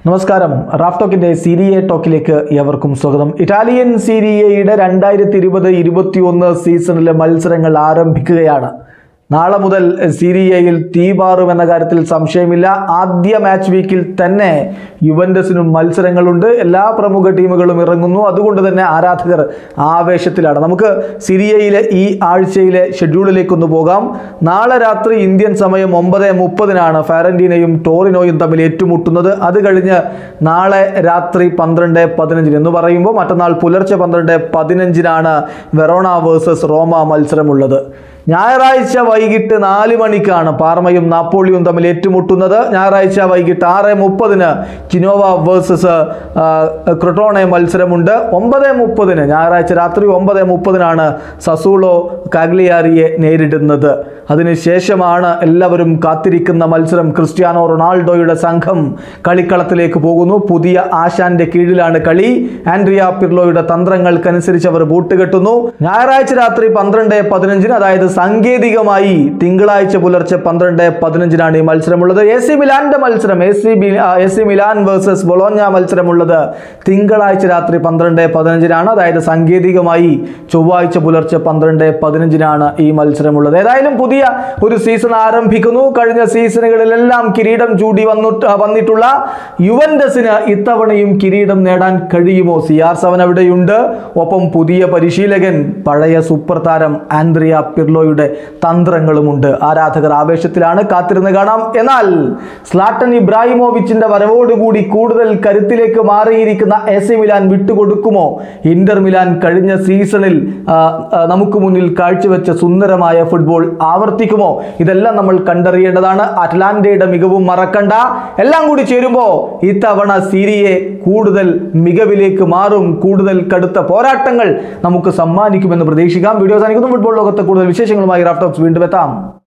നമസ്കാരം റാഫ് ടോക്കിന്റെ സീരിയ ടോക്കിലേക്ക് ഏവർക്കും സ്വാഗതം ഇറ്റാലിയൻ സീരിയയുടെ രണ്ടായിരത്തി ഇരുപത് ഇരുപത്തിയൊന്ന് സീസണിലെ മത്സരങ്ങൾ ആരംഭിക്കുകയാണ് നാളെ മുതൽ സീരിയയിൽ തീപാറും എന്ന കാര്യത്തിൽ സംശയമില്ല ആദ്യ മാച്ച് വീക്കിൽ തന്നെ യുവൻഡസിനും മത്സരങ്ങളുണ്ട് എല്ലാ പ്രമുഖ ടീമുകളും ഇറങ്ങുന്നു അതുകൊണ്ട് തന്നെ ആരാധകർ ആവേശത്തിലാണ് നമുക്ക് സിരിയയിലെ ഈ ആഴ്ചയിലെ ഷെഡ്യൂളിലേക്കൊന്ന് പോകാം നാളെ രാത്രി ഇന്ത്യൻ സമയം ഒമ്പത് മുപ്പതിനാണ് ഫാരന്റീനയും ടോറിനോയും തമ്മിൽ ഏറ്റുമുട്ടുന്നത് അത് കഴിഞ്ഞ് നാളെ രാത്രി പന്ത്രണ്ട് പതിനഞ്ചിന് എന്ന് പറയുമ്പോൾ മറ്റന്നാൾ പുലർച്ചെ പന്ത്രണ്ട് പതിനഞ്ചിനാണ് വെറോണ വേഴ്സസ് റോമ മത്സരമുള്ളത് ഞായറാഴ്ച വൈകിട്ട് നാല് മണിക്കാണ് പാർമയും നാപ്പോളിയും തമ്മിൽ ഏറ്റുമുട്ടുന്നത് ഞായറാഴ്ച വൈകിട്ട് ആറ് മുപ്പതിന് ചിനോവ വേഴ്സസ് ക്രൊട്ടോണെ മത്സരമുണ്ട് ഒമ്പത് മുപ്പതിന് ഞായറാഴ്ച രാത്രി ഒമ്പത് മുപ്പതിനാണ് സസൂളോ കാഗ്ലിയാരിയെ നേരിടുന്നത് അതിനുശേഷമാണ് എല്ലാവരും കാത്തിരിക്കുന്ന മത്സരം ക്രിസ്ത്യാനോ റൊണാൾഡോയുടെ സംഘം കളിക്കളത്തിലേക്ക് പോകുന്നു പുതിയ ആശാന്റെ കീഴിലാണ് കളി ആൻഡ്രിയ പിർലോയുടെ തന്ത്രങ്ങൾക്കനുസരിച്ച് അവർ ബൂട്ടുകെട്ടുന്നു ഞായറാഴ്ച രാത്രി പന്ത്രണ്ട് പതിനഞ്ചിന് അതായത് സാങ്കേതികമായി തിങ്കളാഴ്ച പുലർച്ചെ പന്ത്രണ്ട് പതിനഞ്ചിനാണ് ഈ മത്സരമുള്ളത് എ സി മിലാന്റെ മത്സരം A C A C Milan versus Bologna മത്സരമുള്ളത് തിങ്കളാഴ്ച രാത്രി പന്ത്രണ്ട് പതിനഞ്ചിനാണ് അതായത് സാങ്കേതികമായി ചൊവ്വാഴ്ച പുലർച്ചെ പന്ത്രണ്ട് പതിനഞ്ചിനാണ് ഈ മത്സരമുള്ളത് ഏതായാലും പുതിയ ഒരു സീസൺ ആരംഭിക്കുന്നു കഴിഞ്ഞ സീസണുകളിലെല്ലാം കിരീടം ചൂടി വന്നിട്ട് വന്നിട്ടുള്ള യുവൻഡസിന് ഇത്തവണയും കിരീടം നേടാൻ കഴിയുമോ സി ആർ സെവൻ അവിടെയുണ്ട് ഒപ്പം പുതിയ പരിശീലകൻ പഴയ സൂപ്പർ താരം ആൻഡ്രിയ പിർലോയുടെ തന്ത്രങ്ങളുമുണ്ട് ആരാധകർ ആവേശത്തിലാണ് കാത്തിരുന്ന് കാണാം എന്നാൽ സ്ലാട്ടൻ ഇബ്രാഹിമോവിച്ചിന്റെ വരവോടുകൂടി കൂടുതൽ കരുത്തിലേക്ക് മാറിയിരിക്കുന്ന എ സി മിലാൻ വിട്ടുകൊടുക്കുമോ ഇന്റർ മിലാൻ കഴിഞ്ഞ സീസണിൽ ആ, ആ, നമുക്ക് മുന്നിൽ കാഴ്ചവെച്ച സുന്ദരമായ ഫുട്ബോൾ ആവർത്തിക്കുമോ ഇതെല്ലാം നമ്മൾ കണ്ടറിയേണ്ടതാണ് അറ്റ്ലാന്റയുടെ മികവും മറക്കണ്ട എല്ലാം കൂടി ചേരുമ്പോൾ ഇത്തവണ സീരിയെ കൂടുതൽ മികവിലേക്ക് മാറും കൂടുതൽ കടുത്ത പോരാട്ടങ്ങൾ നമുക്ക് സമ്മാനിക്കുമെന്ന് പ്രതീക്ഷിക്കാം വീഡിയോ സാധിക്കുന്നു ഫുട്ബോൾ ലോകത്തെ കൂടുതൽ വിശേഷങ്ങളുമായി റാഫ്റ്റോക്സ് വീണ്ടും എത്താം